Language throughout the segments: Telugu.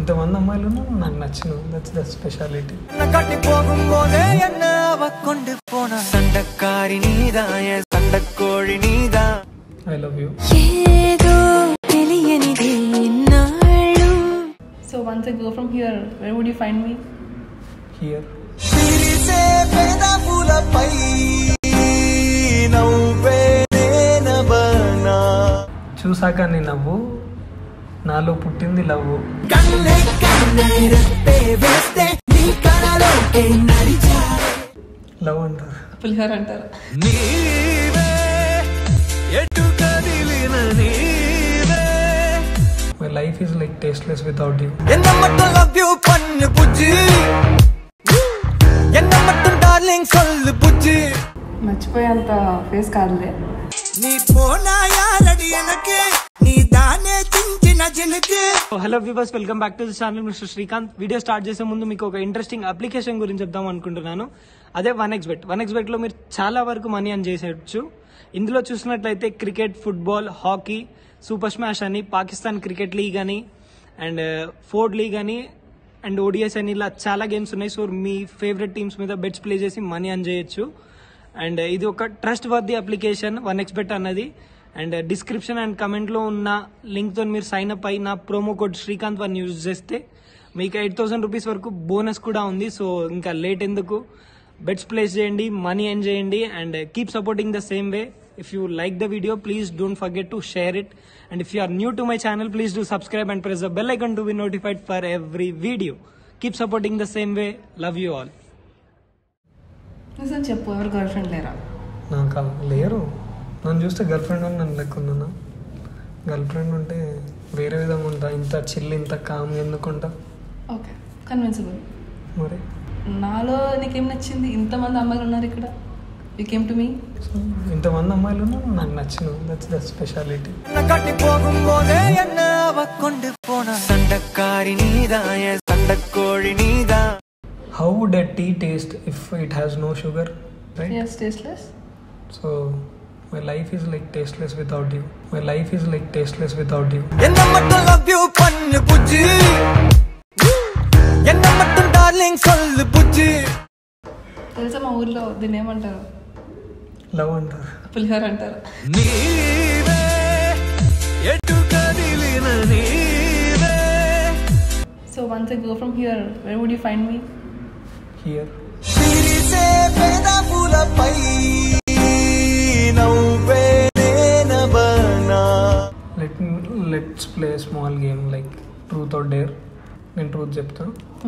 ఇంతమంది అమ్మాయిలు నాకు నచ్చిన దట్స్ ద స్పెషాలిటీ கட்டி போகும்போதே என்ன அவ கொண்டு போன சண்டக்காரி நீதான் என் சண்டக்கோழி நீதான் ఐ లవ్ యూ ఏదో తెలియనిది నాళ్ళు So once I go from here, where would you find me? Here పిలిసే పేద పూలపై నవ్వే నేనబనా చూసాక నీ నవ్వు నాలో పుట్టింది లవ్వు కన్నే కన్నే రెప్పే వేస్తే నీ కళలోకే నడిచా లవ్ అంటారు Pulhar అంటారు నీవే ఎటు కదిలిన నీవే my life is like tasteless without you என்ன மட்டும் லவ் யூ பண்ணு புஜ்ஜி என்ன மட்டும் டார்லிங் சொல்லு புஜ்ஜி మర్చిపోయేంత ఫేస్ కాదులే நீ போனா யாரடி எனக்கு நீ தானே చించిన జినుకు hello viewers welcome back to the channel mister Srikanth video start చేసే ముందు మీకు ఒక ఇంట్రెస్టింగ్ అప్లికేషన్ గురించి చెప్దాం అనుకుంటున్నాను అదే one x bet one x bet లో మీరు చాలా వరకు మనీ అని చేసేయచ్చు ఇందులో చూసినట్లయితే cricket football hockey super smash అని పాకిస్తాన్ క్రికెట్ లీగ్ అని అండ్ ఫోర్డ్ లీగ్ అని అండ్ ఓడిఎస్ అని ఇలా చాలా గేమ్స్ ఉన్నాయి సో మీ ఫేవరెట్ టీమ్స్ మీద బెట్స్ ప్లే చేసి మనీ అని చేయొచ్చు అండ్ ఇది ఒక trust worthy application one x bet అన్నది అండ్ డిస్క్రిప్షన్ అండ్ కమెంట్లో ఉన్న లింక్తో మీరు సైన్ అప్ అయి నా promo code Srikanth one use చేస్తే మీకు ఎయిట్ థౌసండ్ రూపీస్ వరకు బోనస్ కూడా ఉంది సో ఇంకా లేట్ ఎందుకు బెట్స్ ప్లేస్ చేయండి మనీ ఎన్ చేయండి and keep supporting the same way if you like the video please don't forget to share it and if you are new to my channel please do subscribe and press the bell icon to be notified for every video keep supporting the same way love you all నిజం చెప్పు ఎవరు గర్ల్ ఫ్రెండ్ లేరా నాకు అలా లేరు నన్ను చూస్తే గర్ల్ ఫ్రెండ్ అని నన్ను లెక్క ఉన్నానా గర్ల్ ఫ్రెండ్ ఉంటే వేరే విధంగా ఉంటా ఇంత చిల్లి ఇంత కామ్ ఎందుకుంటా ఓకే కన్విన్సిబుల్ మరి నాలో నీకేం నచ్చింది ఇంతమంది అమ్మాయిలు ఉన్నారు ఇక్కడ you came to me so ఇంతమంది అమ్మాయిలు నాకు నచ్చిన దట్స్ ద స్పెషాలిటీ கட்டி போகும்போதே என்ன அவ கொண்டு போன சண்டக்காரி நீதான் என் சண்டக்கோழி நீதான் how would a tea taste if it has no sugar right it's tasteless so my life is like tasteless without you my life is like tasteless without you என்ன மட்டும் லவ் யூ பண்ணு புஜ்ஜி என்ன மட்டும் டார்லிங் சொல்லு புஜ்ஜி తెలుసా మా ఊర్లో దీన్ని ఏమంటారు లవ్ అంటారు పులిహోర అంటారు నీవే ఎటు కదిలిన నీవే so once I go from here where would you find me here పిలిసే పేద పూలపై నవ్వే నేనబనా let let's play small game like truth or dare నేను ట్రూత్ చెప్తా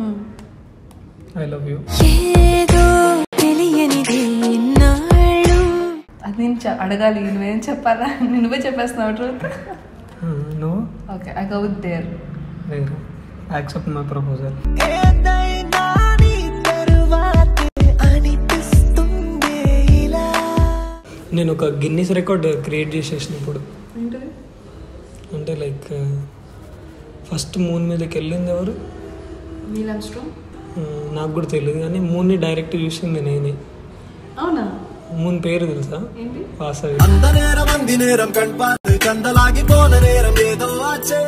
ఐ లవ్ యూ ఏదో తెలియనిది నాళ్ళు అది నేను చె- అడగాలి నువ్వేం చెప్పాలా నువ్వే చెప్పేస్తున్నావు ట్రూత్ నువ్వు okay I go with dare లేదు యాక్సెప్ట్ మై ప్రపోజల్ ఏదైనా నీ తరువాతే అనిపిస్తుంది ఇలా నేను ఒక గిన్నీస్ రికార్డ్ క్రియేట్ చేసేసిన ఇప్పుడు ఏంటిది అంటే లైక్ ఫస్ట్ మూన్ మీదకి వెళ్ళింది ఎవరు నీల్ ఆమ్స్ట్రాంగ్ ఆ, నాకు కూడా తెలియదు కానీ మూన్ని డైరెక్ట్ చూసింది నేనే అవునా మూన్ పేరు తెలుసా ఏంటి వాసవి அந்த நேரம் அந்தி நேரம் கண் பார்த்து கந்தலாகி போன நேரம் ஏதோ ஆச்சு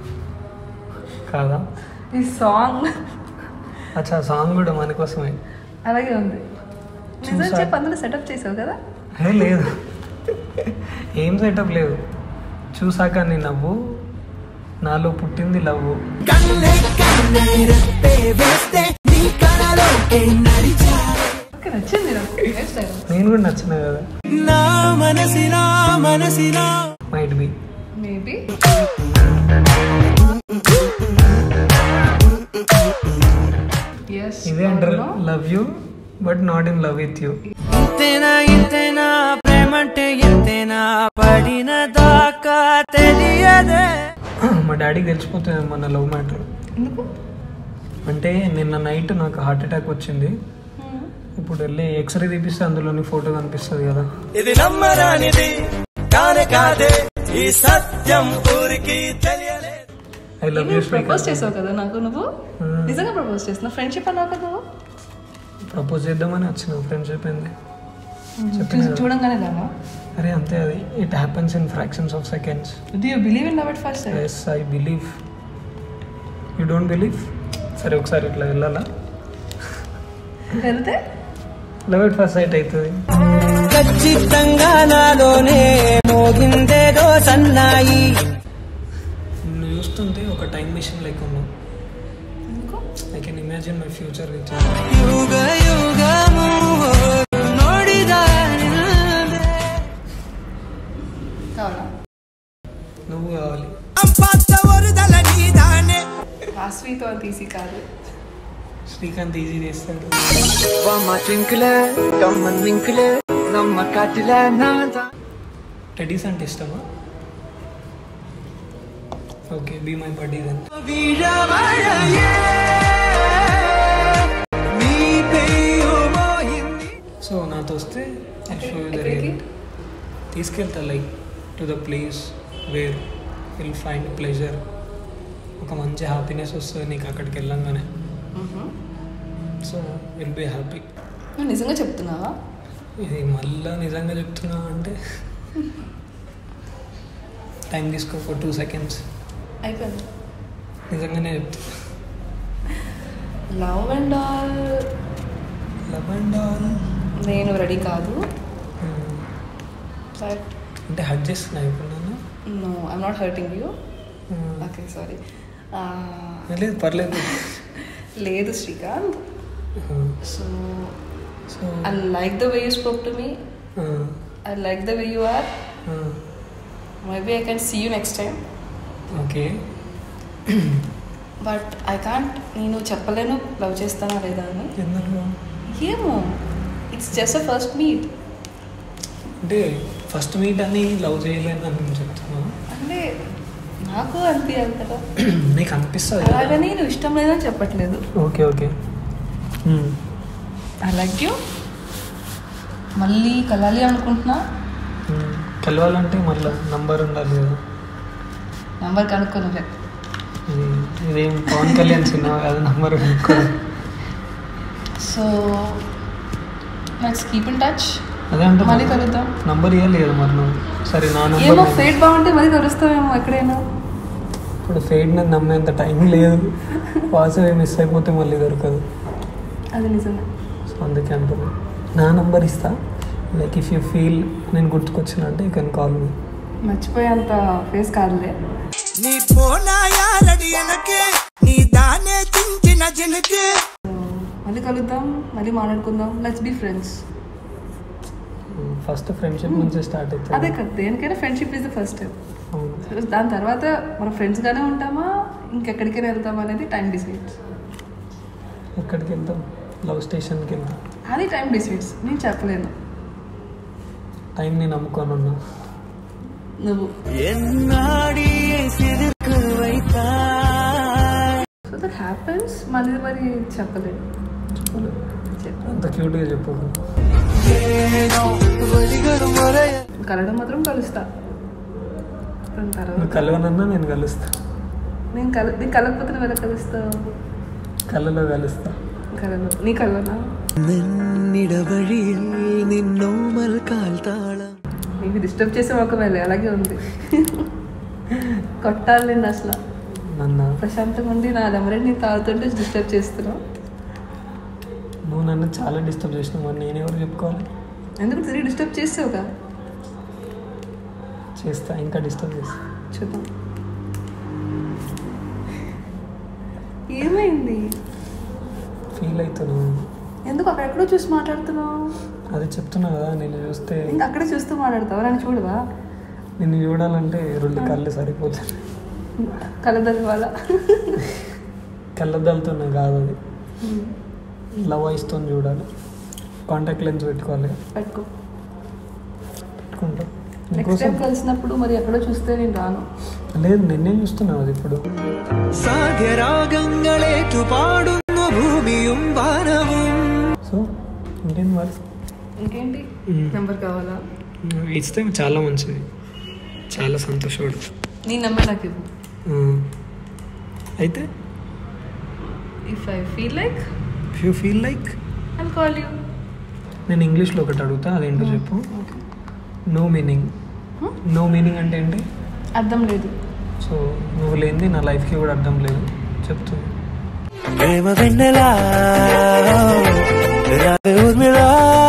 కాదా ఈ సాంగ్ అచ్చా సాంగ్ కూడా మన కోసమే అలాగే ఉంది నిజం చూసా. చెప్పి అందులో సెటప్ చేసావు కదా ఏ లేదు ఏం సెటప్ లేదు చూసాక నీ నవ్వు నాలో పుట్టింది లవ్వు కన్నే కన్నే రెప్పే వేస్తే నీ కళలోకే నడిచా ఓకే నచ్చింది నాకు హెయిర్ స్టైల్ నేను కూడా నచ్చిన కదా నా మనసినా మనసినా మైట్ బి మేబీ ఎస్ ఇదే అంటారు love you but not in love with you ఇంతేనా ఇంతేనా ప్రేమంటే ఇంతేనా పడిన దాకా తెలియదే మా డాడీకి తెలిసిపోతుంది మన లవ్ మ్యాటర్ ఎందుకు అంటే నిన్న నైట్ నాకు హార్ట్ అటాక్ వచ్చింది ఇప్పుడు వెళ్ళి ఎక్స్రే తీపిస్తే అందులోని ఫోటో కనిపిస్తుంది కదా ఇది నమ్మరానిది కానే కాదే ఈ సత్యం ఊరికి తెలియలేదు ఐ లవ్ యూ ప్రపోజ్ చేసావు కదా నాకు నువ్వు నిజంగా ప్రపోజ్ చేస్తున్నావు ఫ్రెండ్షిప్ అన్నావు కదా నువ్వు ప్రపోజ్ చేద్దామని వచ్చిన ఫ్రెండ్షిప్ ఏంది చూసి చూడంగానే దానా అరే అంతే అది it happens in fractions of seconds do you believe in love at first yes I believe you don't believe సరే ఒకసారి ఇట్లా వెళ్ళాలా వెళ్తే లవ్ ఇట్ ఫస్ట్ సైట్ అవుతుంది ఖచ్చితంగా నాలోనే మోగిందేదో సన్నాయి నువ్వు చూస్తుంటే ఒక టైం మిషన్ లెక్క ఉన్నావు ఎందుకు I can imagine my future with ಯುಗ ಯುಗಮು ನೋಡಿದ కావాలా నువ్వు కావాలి వరుదల నీదానే వాస్వితో తీసి కాదు శ్రీకాంత్ ఈజీ చేస్తాడు వమ్మ ట్వింకుల కమ్మన్ వింకుల నమ్మ కాటిల నాదా టెడీస్ అంటే ఇష్టమా okay be my buddy then వీరమణయే నీ పేరు మోహింది సో నాతో వస్తే ఐ షో యూ ద ఎక్కడికి? రియల్ తీసుకెళ్తా like to the place where will find pleasure ఒక మంచి హ్యాపీనెస్ వస్తుంది నీకు అక్కడికి వెళ్ళంగానే సో విల్ బీ హ్యాపీ నువ్వు నిజంగా చెప్తున్నావా ఇది మళ్ళా నిజంగా చెప్తున్నా అంటే టైం తీసుకో ఒక టూ సెకండ్స్ అయిపోయింది నిజంగానే చెప్తున్నా love and all love and all నేను రెడీ కాదు బట్ అంటే హట్ చేస్తున్నా ఇప్పుడు నన్ను no I'm not hurting you Hmm. Okay sorry లేదు పర్లేదు లేదు Srikanth so so I like the way you spoke to me I like the way you are maybe I can see you next time okay but I can't నేను చెప్పలేను లవ్ చేస్తానా లేదా అని ఎందుకు ఏమో it's just a first meet అంటే ఫస్ట్ మీట్ అని లవ్ చేయలేను అని నేను చెప్తున్నా అంటే నాకు అనిపించాలి కదా నీకు అనిపిస్తుంది కదా అలాగని నువ్వు ఇష్టం లేదని చెప్పట్లేదు okay okay I like you మళ్ళీ కలాలి అనుకుంటున్నా కలవాలంటే మళ్ళీ నంబర్ ఉండాలి కదా నెంబర్ కనుక్కొని చెప్పు ఇది ఇదేం పవన్ కళ్యాణ్ సినిమా కాదు నంబర్ కనుక్కోవాలి so let's keep in touch అదే అంటే మళ్ళీ కలుద్దాం నంబర్ ఇవ్వాలి కదా మరి నువ్వు సరే నా ఏమో నంబర్ ఫేట్ బాగుంటే మళ్ళీ కలుస్తామేమో ఎక్కడైనా ఇప్పుడు ఫేడ్ నాకు నమ్మేంత టైం లేదు వాసవి మిస్ అయిపోతే మళ్ళీ దొరకదు అది నిజమే సో అందుకే అంటున్నా నా నంబర్ ఇస్తా లైక్ ఇఫ్ యూ ఫీల్ నేను గుర్తుకొచ్చిన అంటే యూ కెన్ కాల్ మీ మర్చిపోయేంత ఫేస్ కాదులే నీ పోనాయాలడి ఎనకే నీ దానే చించిన జనకే మళ్ళీ కలుద్దాం మళ్ళీ మాట్లాడుకుందాం let's be friends first friendship నుంచి స్టార్ట్ అదే అవుతుంది కదా దేనికైనా friendship is the first step అవును దాని తర్వాత మన ఫ్రెండ్స్గానే ఉంటామా ఇంకెక్కడికైనా వెళ్తామా అనేది టైం డిసైడ్స్ ఎక్కడికి వెళ్తాం లవ్ స్టేషన్కి వెళ్తాం అది టైం డిసైడ్స్ నేను చెప్పలేను టైంని నమ్ముకొని ఉన్నా నువ్వు ఎన్నాడి సిరుకు వైతా సో దట్ హ్యాపెన్స్ మళ్ళీ మరి చెప్పలేను చెప్పలేదు చెప్పు అంత క్యూట్గా చెప్పు ఏదో వలిగడు మొరయ కలవడం మాత్రం కలుస్తా దాని నువ్వు తర్వాత కలవనన్నా నేను కలుస్తా నేను కల నీకు కలగకపోతే నువ్వు ఎలా కలుస్తావు కళ్ళలో కలుస్తా కలను నీ కలవనా നിന്നിടവഴിയിൽ നിന്നോമൽ കാൽത്താളം నీకు డిస్టర్బ్ చేసే ఒకవేళ అలాగే ఉంది కొట్టాలి నేను అసలు నన్ను ప్రశాంతంగా ఉండి నా లెమరేట్ నేను తాగుతుంటే డిస్టర్బ్ చేస్తున్నావు నువ్వు నన్ను చాలా డిస్టర్బ్ చేసినావు మరి నేను ఎవరు చెప్పుకోవాలి ఎందుకు తిరిగి డిస్టర్బ్ చేసావుగా చేస్తా ఇంకా డిస్టర్బ్ చేస్తా చూద్దాం ఏమైంది ఫీల్ అవుతున్నావు ఎందుకు అక్కడెక్కడో చూసి మాట్లాడుతున్నావు అది చెప్తున్నా కదా నేను చూస్తే ఇంకా అక్కడే చూస్తూ మాట్లాడతావు నన్ను చూడవా నిన్ను చూడాలంటే రెండు కళ్ళు సరిపోతుంది కలదలు వాళ్ళ కళ్ళద్దాలతో కాదు అది లవ్ ఐస్తో చూడాలి కాంటాక్ట్ లెన్స్ పెట్టుకోవాలి పెట్టుకో పెట్టుకుంటా నెక్స్ట్ నీకోసం టైం కలిసినప్పుడు మరి ఎక్కడో చూస్తే నేను రాను లేదు నిన్నే చూస్తున్నావు అది ఇప్పుడు സാധ്യരാഗങ്ങളേറ്റു പാടുന്നു ഭൂമിയും വാനവും సో ఇంకేం మరి ఇంకేంటి మ్మ్. నెంబర్ కావాలా ఇస్తే చాలా మంచిది చాలా సంతోషపడు నీ నెంబర్ నాకు ఇవ్వు అయితే if I feel like if you feel like I call you నేను ఇంగ్లీష్లో ఒకటి అడుగుతా అదేంటో చెప్పు నో మీనింగ్ నో మీనింగ్ అంటే ఏంటి అర్థం లేదు సో నువ్వు లేనిది నా లైఫ్కి కూడా అర్థం లేదు చెప్తుంది ప్రేమ వెన్నెలా రావే ఊర్మిళా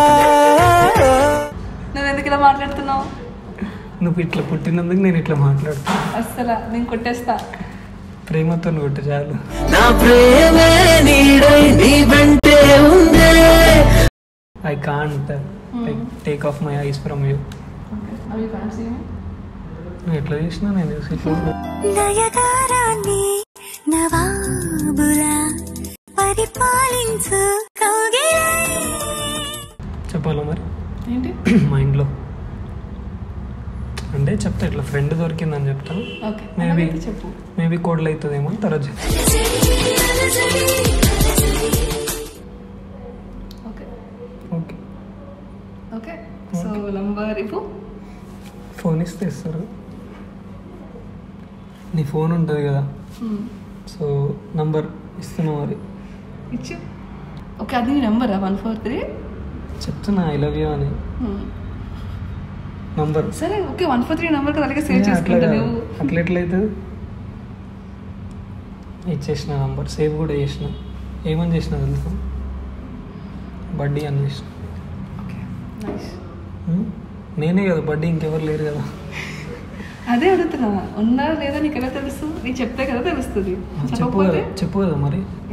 నువ్వు ఎందుకు ఇలా మాట్లాడుతున్నావు నువ్వు ఇట్లా పుట్టినందుకు నేను ఇట్లా మాట్లాడుతాను అస్సలు నేను కొట్టేస్తా ప్రేమతో కొట్టు చాలు నా ప్రేమే నీడై నీ వెంటే ఉందే I can't like take off my eyes from you అవి ఫ్యాన్సీ నువ్వు ఎట్లా చేసినా నేను చూసి చూడు నయగారాన్ని నవాబులా పరిపాలించు కౌగిలై చెప్పాలా మరి ఏంటి మైండ్లో అంటే చెప్తా ఇట్లా ఫ్రెండ్ దొరికిందని చెప్తాను ఓకే Maybe. చెప్పు మేబీ కోడ్లు అవుతుందేమో అని తర్వాత చెప్తా. Okay okay okay so number ఇవ్వు ఫోన్ ఇస్తే ఇస్తారు నీ ఫోన్ ఉంటుంది కదా Hmm. సో నంబర్ ఇస్తున్నా మరి ఇచ్చు ఓకే అది నీ నెంబరా వన్ ఫోర్ త్రీ చెప్తున్నా ఐ లవ్ యూ అని నంబర్ సరే okay one four three number కదా అలాగే సేవ్ చేసుకుంటా నువ్వు అట్లా ఎట్లయితుంది ఇచ్చేసిన నంబర్ సేవ్ కూడా చేసిన ఏమని చేసిన తెలుసా బడ్డీ అని చేసిన ఓకే నైస్ హ్మ్? నేనే కదా బడ్డీ ఇంకెవరు లేరు కదా అదే అడుగుతున్నా ఉన్నా లేదా నీకు ఎలా తెలుసు నీకు చెప్తే కదా తెలుస్తుంది చెప్పు చెప్పకపోతే కదా చెప్పు కదా మరి